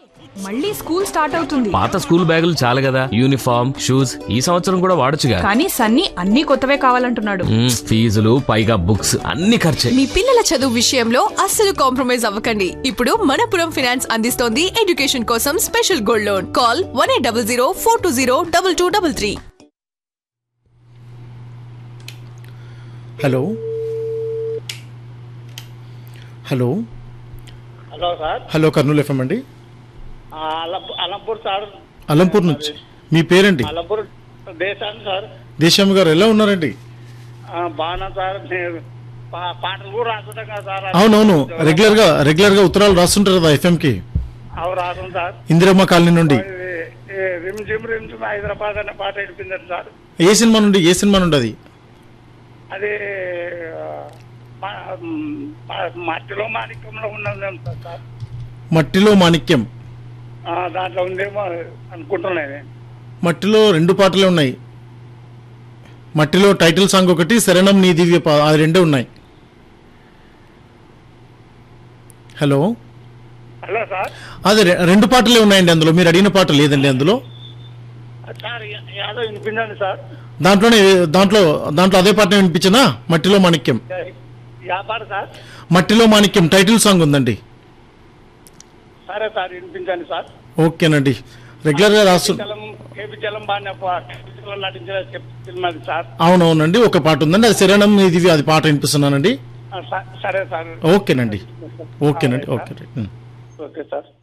మళ్ళీ school start అవుతుంది పాత స్కూల్ బ్యాగులు చాలు కదా యూనిఫామ్ షూస్ ఈ సంవత్సరం కూడా వాడొచ్చుగా కానీ సన్నీ అన్ని కొత్తవే కావాలంటున్నాడు మ్మ్, ఫీజులు పైగా బుక్స్ అన్ని ఖర్చే మీ పిల్లల చదువు విషయంలో అస్సలు కాంప్రమైజ్ అవ్వకండి ఇప్పుడు మనపురం ఫినాన్స్ అందిస్తోంది ఎడ్యుకేషన్ కోసం special gold loan call one eight double zero four two zero double two double three hello hello hello sir hello Kurnool FM అండి ఆ, అలంపూర్ అలంపూర్ సార్ అలంపూర్ నుంచి మీ పేరేంటి అలంపూర్ దేశాన్ని సార్ దేశం గారు ఎలా ఉన్నారండి ఆ, బాగున్నా సార్ నేను పా- పాటలు కూడా రాస్తుంటాం కదా సార్ అవునవును రెగ్యులర్ గా రెగ్యులర్ గా ఉత్తరాలు రాస్తుంటారు కదా ఎఫ్ఎం కి అవి రాసం సార్ ఇందిరమ్మ కాలనీ నుండి ఇది, ఈ రిమ్ జిమ్ రిమ్ జిమ్ హైదరాబాద్ అనే పాట వినిపిందండి సార్ ఏ సినిమా నుండి ఏ సినిమా నుండి అది అది ఆ, మా- మా- మట్టిలో మాణిక్యంలో ఉన్నది సార్ మట్టిలో మాణిక్యం ఆ, దాంట్లో ఉందేమో అనుకుంటున్నాను మట్టిలో రెండు పాటలే ఉన్నాయి మట్టిలో టైటిల్ సాంగ్ ఒకటి శరణం నీ దివ్య పా అది రెండే ఉన్నాయి హలో హలో సార్ అదే రె- రెండు పాటలే ఉన్నాయండి అందులో మీరు అడిగిన పాట లేదండి అందులో సార్ యాదవ్ వినిపించండి సార్ దాంట్లోనే దాంట్లో దాంట్లో అదే పాటనే వినిపించినా మట్టిలో మాణిక్యం వ్యాపార సార్ మట్టిలో మాణిక్యం టైటిల్ సాంగ్ ఉందండి సరే సార్ వినిపించండి సార్ ఓకేనండి రెగ్యులర్ గా రాస్తు చలం కేపీ చలం బాగా కేపీ నటించిన సినిమాది సార్ అవునవునండి ఒక పాట ఉందండి అది శరణం ఇది అది పాట వినిపిస్తున్నానండి ఆ, స- సరే సార్ ఓకేనండి ఓకేనండి ఓకే ఓకే సార్